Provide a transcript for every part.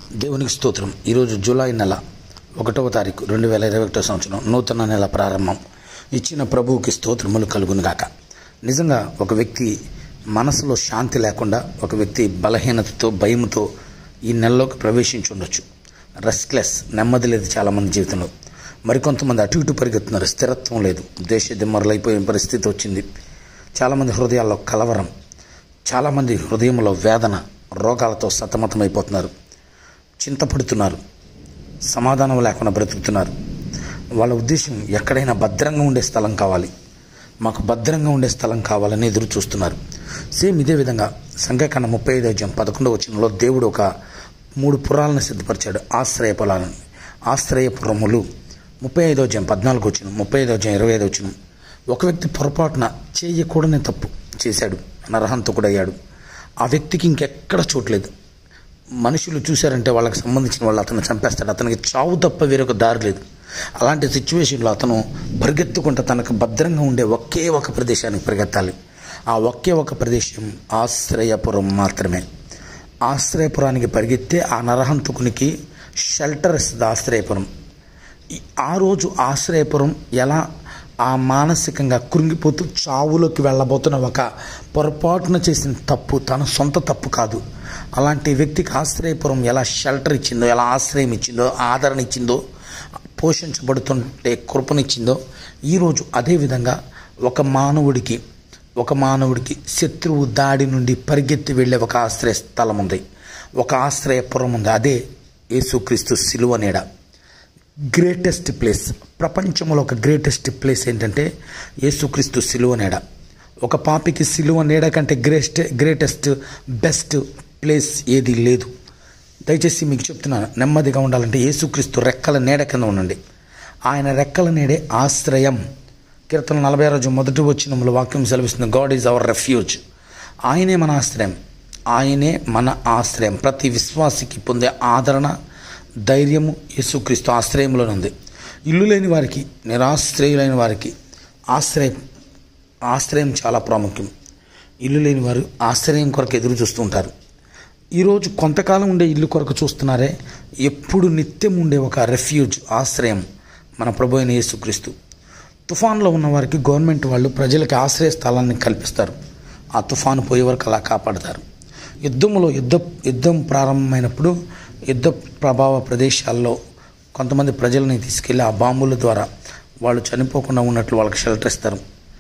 దేవునికి స్తోత్రం ఈరోజు జూలై నెల ఒకటవ తారీఖు రెండు వేల ఇరవై ఒకటో సంవత్సరం నూతన నెల ప్రారంభం ఇచ్చిన ప్రభువుకి స్తోత్రములు కలుగునుగాక నిజంగా ఒక వ్యక్తి మనసులో శాంతి లేకుండా ఒక వ్యక్తి బలహీనతతో భయంతో ఈ నెలలోకి ప్రవేశించి ఉండొచ్చు రెస్ట్లెస్ నెమ్మది లేదు చాలామంది జీవితంలో మరికొంతమంది అటు ఇటు పరిగెత్తున్నారు స్థిరత్వం లేదు దేశ దిమ్మరులైపోయిన పరిస్థితి వచ్చింది చాలామంది హృదయాల్లో కలవరం చాలామంది హృదయంలో వేదన రోగాలతో సతమతమైపోతున్నారు చింతపడుతున్నారు సమాధానం లేకుండా బ్రతుకుతున్నారు వాళ్ళ ఉద్దేశం ఎక్కడైనా భద్రంగా ఉండే స్థలం కావాలి మాకు భద్రంగా ఉండే స్థలం కావాలని ఎదురు చూస్తున్నారు సేమ్ ఇదే విధంగా సంఖ్యాకాండ ముప్పై ఐదు అధ్యాయం పదకొండవ వచనంలో దేవుడు ఒక మూడు పురాలను సిద్ధపరిచాడు ఆశ్రయ పొలాలను ఆశ్రయపురములు ముప్పై ఐదో అధ్యాయం పద్నాలుగు వచ్చిన ముప్పై ఐదో అధ్యాయం ఇరవై ఐదో వచ్చిన ఒక వ్యక్తి పొరపాటున చేయకూడని తప్పు చేశాడు నరహంతకుడయ్యాడు ఆ వ్యక్తికి ఇంకెక్కడ చోట్లేదు మనుషులు చూశారంటే వాళ్ళకి సంబంధించిన వాళ్ళు అతను చంపేస్తాడు అతనికి చావు తప్ప వేరొక దారి లేదు అలాంటి సిచ్యువేషన్లో అతను పరిగెత్తుకుంటూ తనకు భద్రంగా ఉండే ఒకే ఒక ప్రదేశానికి పరిగెత్తాలి ఆ ఒకే ఒక ప్రదేశం ఆశ్రయపురం మాత్రమే ఆశ్రయపురానికి పరిగెత్తే ఆ నరహంతకునికి షెల్టర్ ఇస్తుంది ఆశ్రయపురం ఈ- ఆ రోజు ఆశ్రయపురం ఎలా ఆ మానసికంగా కృంగిపోతూ చావులోకి వెళ్ళబోతున్న ఒక పొరపాటున చేసిన తప్పు తన సొంత తప్పు కాదు అలాంటి వ్యక్తికి ఆశ్రయపురం ఎలా షెల్టర్ ఇచ్చిందో ఎలా ఆశ్రయం ఇచ్చిందో ఆదరణ ఇచ్చిందో పోషించబడుతుంటే కృపనిచ్చిందో ఈరోజు అదేవిధంగా ఒక మానవుడికి ఒక మానవుడికి శత్రువు దాడి నుండి పరిగెత్తి వెళ్ళే ఒక ఆశ్రయ స్థలం ఉంది ఒక ఆశ్రయపురం ఉంది అదే యేసుక్రీస్తు సిలువ నీడ గ్రేటెస్ట్ ప్లేస్ ప్రపంచంలో ఒక గ్రేటెస్ట్ ప్లేస్ ఏంటంటే యేసుక్రీస్తు సిలువ నీడ ఒక పాపికి సిలువ నీడ కంటే గ్రేస్ట్ గ్రేటెస్ట్ బెస్ట్ ప్లేస్ ఏది లేదు దయచేసి మీకు చెప్తున్నాను నెమ్మదిగా ఉండాలంటే యేసుక్రీస్తు రెక్కల నీడ కింద ఉండండి ఆయన రెక్కల నీడే ఆశ్రయం కీర్తన నలభై రోజు మొదటి వచ్చినములు వాక్యం సెలవిస్తుంది గాడ్ ఈజ్ అవర్ రెఫ్యూజ్ ఆయనే మన ఆశ్రయం ఆయనే మన ఆశ్రయం ప్రతి విశ్వాసికి పొందే ఆదరణ ధైర్యము యేసుక్రీస్తు ఆశ్రయంలోనే ఉంది ఇల్లు లేని వారికి నిరాశ్రయులైన వారికి ఆశ్రయం ఆశ్రయం చాలా ప్రాముఖ్యం ఇల్లు లేని వారు ఆశ్రయం కొరకు ఎదురు చూస్తూ ఉంటారు ఈరోజు కొంతకాలం ఉండే ఇల్లు కొరకు చూస్తున్నారే ఎప్పుడు నిత్యం ఉండే ఒక రెఫ్యూజ్ ఆశ్రయం మన ప్రభు అయిన యేసుక్రీస్తు తుఫాన్లో ఉన్న వారికి గవర్నమెంట్ వాళ్ళు ప్రజలకి ఆశ్రయ స్థలాన్ని కల్పిస్తారు ఆ తుఫాను పోయే వరకు అలా కాపాడతారు యుద్ధంలో యుద్ధ యుద్ధం ప్రారంభమైనప్పుడు యుద్ధ ప్రభావ ప్రదేశాల్లో కొంతమంది ప్రజల్ని తీసుకెళ్ళి ఆ బాంబుల ద్వారా వాళ్ళు చనిపోకుండా ఉన్నట్లు వాళ్ళకి షెల్టర్ ఇస్తారు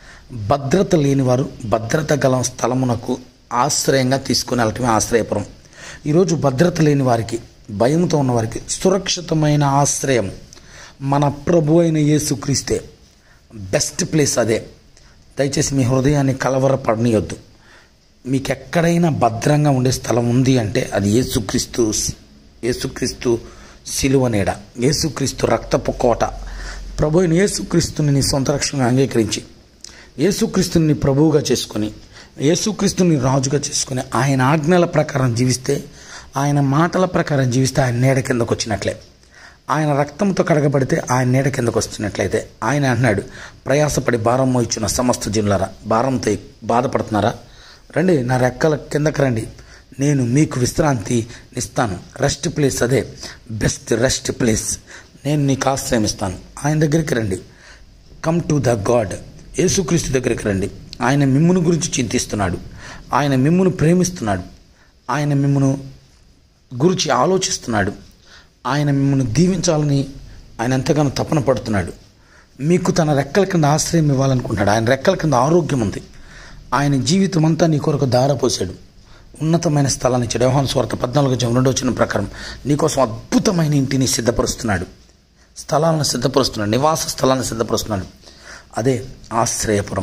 భద్రత లేని వారు భద్రత గల స్థలమునకు ఆశ్రయంగా తీసుకుని వెళ్ళటమే ఆశ్రయపురం ఈరోజు భద్రత లేని వారికి భయంతో ఉన్న వారికి సురక్షితమైన ఆశ్రయం మన ప్రభు అయిన యేసుక్రీస్తే బెస్ట్ ప్లేస్ అదే దయచేసి మీ హృదయాన్ని కలవరపడనీయొద్దు మీకు ఎక్కడైనా భద్రంగా ఉండే స్థలం ఉంది అంటే అది యేసుక్రీస్తు యేసుక్రీస్తు సిలువ నీడ యేసుక్రీస్తు రక్తపు కోట ప్రభు అయిన యేసుక్రీస్తుని నీ సొంత రక్షణగా అంగీకరించి యేసుక్రీస్తుని నీ ప్రభువుగా చేసుకొని యేసుక్రీస్తుని రాజుగా చేసుకొని ఆయన ఆజ్ఞల ప్రకారం జీవిస్తే ఆయన మాటల ప్రకారం జీవిస్తే ఆయన నీడ కిందకు వచ్చినట్లే ఆయన రక్తంతో కడగబడితే ఆయన నీడ కిందకు వస్తున్నట్లయితే ఆయన అన్నాడు ప్రయాసపడి భారం మోయిచున్న సమస్త జనులారా భారంతో బాధపడుతున్నారా రండి నా రెక్కల కిందకి రండి నేను మీకు విశ్రాంతి ఇస్తాను రెస్ట్ ప్లేస్ అదే బెస్ట్ రెస్ట్ ప్లేస్ నేను నీకు ఆశ్రయం ఇస్తాను ఆయన దగ్గరికి రండి కమ్ టు ద గాడ్ యేసుక్రీస్తు దగ్గరికి రండి ఆయన మిమ్మును గురించి చింతిస్తున్నాడు ఆయన మిమ్మును ప్రేమిస్తున్నాడు ఆయన మిమ్మును గురించి ఆలోచిస్తున్నాడు ఆయన మిమ్మల్ని దీవించాలని ఆయన ఎంతగానో తపన పడుతున్నాడు మీకు తన రెక్కల కింద ఆశ్రయం ఇవ్వాలనుకుంటున్నాడు ఆయన రెక్కల కింద ఆరోగ్యం ఉంది ఆయన జీవితం అంతా నీ కొరకు దారపోసాడు ఉన్నతమైన స్థలాన్ని ఇచ్చాడు వ్యవహాన్ స్వార్థ పద్నాలుగు జం రెండో వచ్చిన ప్రకారం నీకోసం అద్భుతమైన ఇంటిని సిద్ధపరుస్తున్నాడు స్థలాలను సిద్ధపరుస్తున్నాడు నివాస స్థలాన్ని సిద్ధపరుస్తున్నాడు అదే ఆశ్రయపురం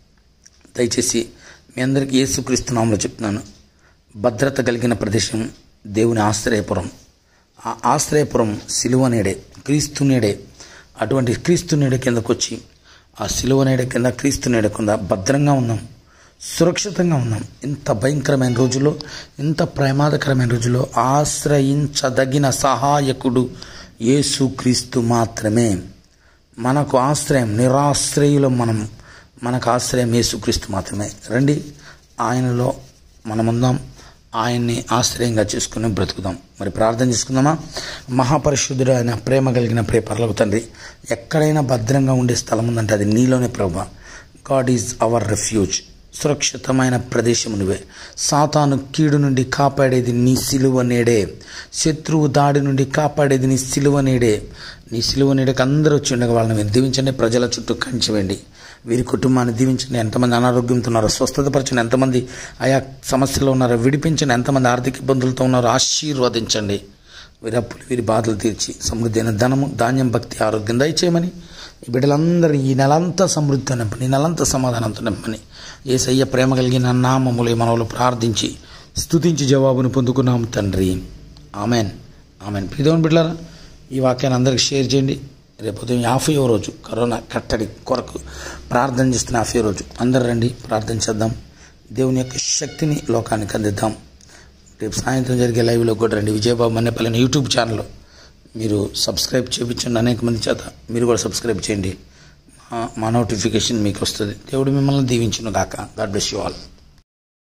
దయచేసి మీ అందరికీ యేసుక్రీస్తునామంలో చెప్తున్నాను భద్రత కలిగిన ప్రదేశం దేవుని ఆశ్రయపురం ఆ ఆశ్రయపురం సిలువ నేడే క్రీస్తు నేడే అటువంటి క్రీస్తు నేడ కిందకు వచ్చి ఆ సిలువ నేడ కింద క్రీస్తు నేడ కింద భద్రంగా ఉన్నాం సురక్షితంగా ఉన్నాం ఇంత భయంకరమైన రోజుల్లో ఇంత ప్రమాదకరమైన రోజుల్లో ఆశ్రయించదగిన సహాయకుడు యేసు క్రీస్తు మాత్రమే మనకు ఆశ్రయం నిరాశ్రయులం మనం మనకు ఆశ్రయం యేసుక్రీస్తు మాత్రమే రండి ఆయనలో మనముందాం ఆయన్ని ఆశ్రయంగా చేసుకుని బ్రతుకుదాం మరి ప్రార్థన చేసుకుందామా మహాపరిశుద్ధుడు ఆయన ప్రేమ కలిగిన ప్రే పర్లకు తండ్రి ఎక్కడైనా భద్రంగా ఉండే స్థలం ఉందంటే అది నీలోనే ప్రభా గాడ్ ఈజ్ అవర్ రెఫ్యూజ్ సురక్షితమైన ప్రదేశము నువ్వే సాతాను కీడు నుండి కాపాడేది నీ సిలువ నేడే శత్రువు దాడి నుండి కాపాడేది నీ సిలువ నేడే నీ సిలువ నేడకు అందరూ వచ్చి ఉండగా వాళ్ళని మీరు దీవించండి ప్రజల చుట్టూ కంచివేయండి వీరి కుటుంబాన్ని దీవించండి ఎంతమంది అనారోగ్యంతో ఉన్నారో స్వస్థతపరచండి ఎంతమంది ఆయా సమస్యలో ఉన్నారో విడిపించండి ఎంతమంది ఆర్థిక ఇబ్బందులతో ఉన్నారో ఆశీర్వదించండి వీరి అప్పులు వీరి బాధలు తీర్చి సమృద్ధి అయిన ధనము ధాన్యం భక్తి ఆరోగ్యం దయచేయమని ఈ బిడ్డలందరూ ఈ నెలంతా సమృద్ధితో నింపని ఈ నెలంతా సమాధానంతో నింపని ఏసయ్య ప్రేమ కలిగిన నామములు మనవులు ప్రార్థించి స్తుతించి జవాబును పొందుకున్నాము తండ్రి ఆమెన్ ఆమెన్ ప్రియదేవుని బిడ్డలారా ఈ వాక్యాన్ని అందరికి షేర్ చేయండి రేపు ఉదయం యాభై రోజు కరోనా కట్టడి కొరకు ప్రార్థన చేస్తున్న యాభై రోజు అందరు రండి ప్రార్థన చేద్దాం దేవుని యొక్క శక్తిని లోకానికి అందిద్దాం రేపు సాయంత్రం జరిగే లైవ్లో కూడా రండి విజయబాబు మన్నెపల్లిని యూట్యూబ్ ఛానల్ మీరు సబ్స్క్రైబ్ చేయించండి అనేక మంది చేత మీరు కూడా సబ్స్క్రైబ్ చేయండి మా- మా నోటిఫికేషన్ మీకు వస్తుంది దేవుడు మిమ్మల్ని దీవించును గాక గాడ్ బ్లెస్ యూ ఆల్